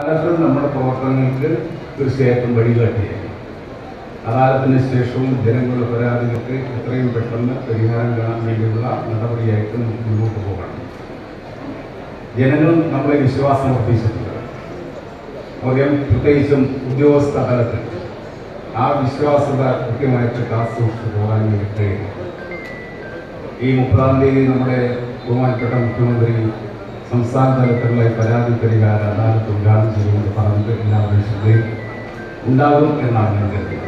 അദാലത്ത് നമ്മുടെ പ്രവർത്തനങ്ങൾക്ക് തീർച്ചയായിട്ടും വഴികാട്ടിയായി അദാലത്തിന് ശേഷവും ജനങ്ങളുടെ പരാതികൾക്ക് എത്രയും പെട്ടെന്ന് പരിഹാരം കാണാൻ വേണ്ടിയുള്ള നടപടിയായിട്ട് നമുക്ക് മുന്നോട്ട് പോകണം ജനങ്ങൾ നമ്മളെ വിശ്വാസം അർപ്പിച്ചിട്ടുണ്ട് നമുക്കറിയാം പ്രത്യേകിച്ചും ഉദ്യോഗസ്ഥ തലത്തിൽ ആ വിശ്വാസത കൃത്യമായിട്ട് കാത്തു സൂക്ഷിച്ചു പോകാൻ വേണ്ടി കഴിയും ഈ മുപ്പതാം തീയതി നമ്മുടെ ബഹുമാനപ്പെട്ട മുഖ്യമന്ത്രി സംസ്ഥാന തലത്തിലുള്ള ഈ പരാതി പരിഹാര അദാലത്ത് ഉദ്ഘാടനം ചെയ്യുമെന്ന് പറഞ്ഞത് എല്ലാവരും ശ്രദ്ധയിൽ ഉണ്ടാകും എന്നാണ് ഞാൻ കരുതുന്നത്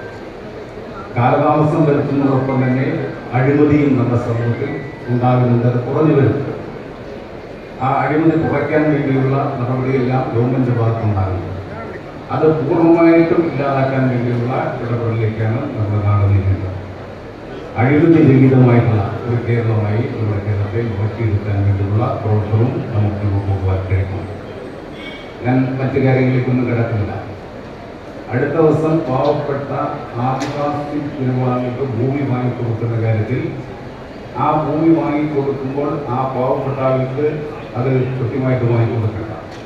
കാലതാമസം വരുത്തുന്നതോടൊപ്പം തന്നെ അഴിമതിയും നമ്മുടെ സമൂഹത്തിൽ ഉണ്ടാകുന്നുണ്ട് അത് കുറഞ്ഞു വരും ആ അഴിമതി കുറയ്ക്കാൻ വേണ്ടിയുള്ള നടപടിയെല്ലാം ഗവൺമെന്റ് ഭാഗത്തുണ്ടാകുന്നത് അത് പൂർണ്ണമായിട്ടും ഇല്ലാതാക്കാൻ വേണ്ടിയുള്ള ഇടപെടലിലേക്കാണ് നമ്മുടെ നാട് നീങ്ങുന്നത് അഴിമതി രഹിതമായിട്ടുള്ള ഒരു കേരളമായി നമ്മുടെ കേരളത്തെ മാറ്റിയെടുക്കാൻ വേണ്ടിയുള്ള പ്രവർത്തനവും നമുക്ക് കൊണ്ടുപോകാൻ കഴിയണം ഞാൻ മറ്റു കാര്യങ്ങളിലേക്കൊന്നും കിടക്കുന്നില്ല അടുത്ത ദിവസം പാവപ്പെട്ട ആദിവാസി കുരുവാങ്ങൾക്ക് ഭൂമി വാങ്ങിക്കൊടുക്കുന്ന കാര്യത്തിൽ ആ ഭൂമി വാങ്ങിക്കൊടുക്കുമ്പോൾ ആ പാവപ്പെട്ട ആൾക്ക് അത് കൃത്യമായിട്ട് വാങ്ങിക്കൊടുക്കണ്ട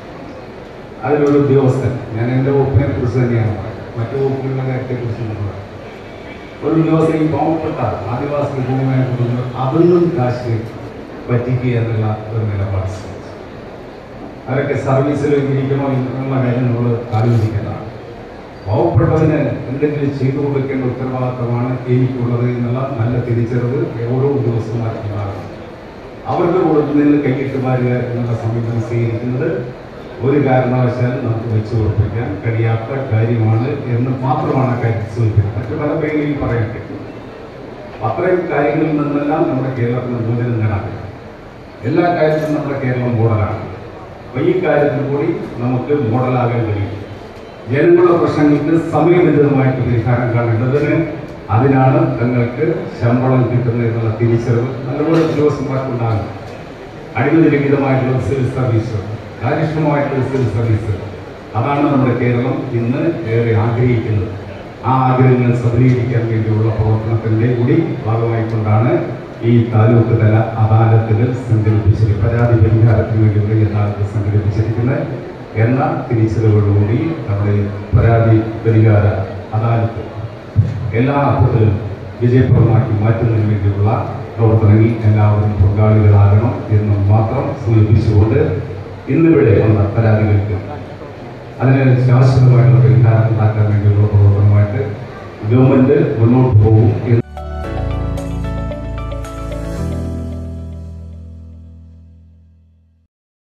അതിലൊരു ഉദ്യോഗസ്ഥൻ ഞാൻ എൻ്റെ വകുപ്പിനെ കുറിച്ച് തന്നെയാണ് പറയുന്നത് മറ്റു വകുപ്പുകളുടെ കാര്യത്തെക്കുറിച്ച് നമ്മൾ ഒരു ഉദ്യോഗസ്ഥൻ ഈ പാവപ്പെട്ട ആദിവാസി ഭൂമി വാങ്ങിക്കൊടുക്കുമ്പോൾ അതൊന്നും കാശ് പറ്റിക്കുക എന്നുള്ള ഒരു നിലപാട് സ്വീകരിച്ചു. അവരൊക്കെ സർവീസിൽ ഇരിക്കണോ എന്നുള്ള കാര്യം നമ്മൾ ആലോചിക്കേണ്ടതാണ് പാവപ്പെട്ടതിന് എന്തെങ്കിലും ചെയ്തു കൊടുക്കേണ്ട ഉത്തരവാദിത്തമാണ് എനിക്കുള്ളത് എന്നുള്ള നല്ല തിരിച്ചറിവ് ഓരോ ഉദ്യോഗസ്ഥന്മാർക്കുണ്ടാകണം അവർക്ക് കൊടുക്കുന്നതിൽ കൈയിട്ട് മാറുക എന്നുള്ള സമീപനം സ്വീകരിക്കുന്നത് ഒരു കാരണവശാലും നമുക്ക് വെച്ചു ഉറപ്പിക്കാൻ കഴിയാത്ത കാര്യമാണ് എന്ന് മാത്രമാണ് ആ കാര്യത്തിൽ സൂചിപ്പിക്കുന്നത് മറ്റു പല പേരുകളിൽ പറയാൻ കഴിയും അത്രയും കാര്യങ്ങളിൽ നിന്നെല്ലാം നമ്മുടെ കേരളത്തിന് മോചനം നേടാൻ കഴിയും എല്ലാ കാര്യത്തിലും നമ്മുടെ കേരളം മോഡലാണ് അപ്പോൾ ഈ കാര്യത്തിൽ കൂടി നമുക്ക് മോഡലാകാൻ കഴിയും ജനങ്ങളുടെ പ്രശ്നങ്ങൾക്ക് സമയബന്ധിതമായിട്ട് പരിഹാരം കാണേണ്ടതിന് അതിനാണ് തങ്ങൾക്ക് ശമ്പളം കിട്ടുന്നത് എന്നുള്ള തിരിച്ചറിവ് നല്ലപോലെ ഉദ്യോഗസ്ഥന്മാർക്കുണ്ടാകും അഴിമതി രഹിതമായിട്ടുള്ള സിവിൽ സർവീസ് കാര്യക്ഷമമായിട്ടുള്ള സിവിൽ സർവീസ് അതാണ് നമ്മുടെ കേരളം ഇന്ന് ഏറെ ആഗ്രഹിക്കുന്നത് ആ ആഗ്രഹങ്ങൾ സബലീകരിക്കാൻ വേണ്ടിയുള്ള പ്രവർത്തനത്തിൻ്റെ കൂടി ഭാഗമായിക്കൊണ്ടാണ് ഈ താലൂക്ക് തല അദാലത്തുകൾ സംഘടിപ്പിച്ചിരിക്കുന്നത് പരാതി പരിഹാരത്തിന് വേണ്ടിയുള്ള ഈ അദാലത്ത് സംഘടിപ്പിച്ചിരിക്കുന്നത് എന്ന തിരിച്ചറിവോടുകൂടി നമ്മുടെ പരാതി പരിഹാര അദാലത്ത് എല്ലാ അർത്ഥത്തിലും വിജയപ്രദമാക്കി മാറ്റുന്നതിന് വേണ്ടിയുള്ള പ്രവർത്തനങ്ങളിൽ എല്ലാവരും പങ്കാളികളാകണം എന്ന് മാത്രം സൂചിപ്പിച്ചുകൊണ്ട് ഇന്നിവിടെ വന്ന പരാതികൾക്ക് അതിന് ശാശ്വതമായിട്ടുള്ള പരിഹാരം ഉണ്ടാക്കാൻ വേണ്ടിയുള്ള പ്രവർത്തനമായിട്ട് ഗവൺമെന്റ് മുന്നോട്ട് പോകും എന്ന്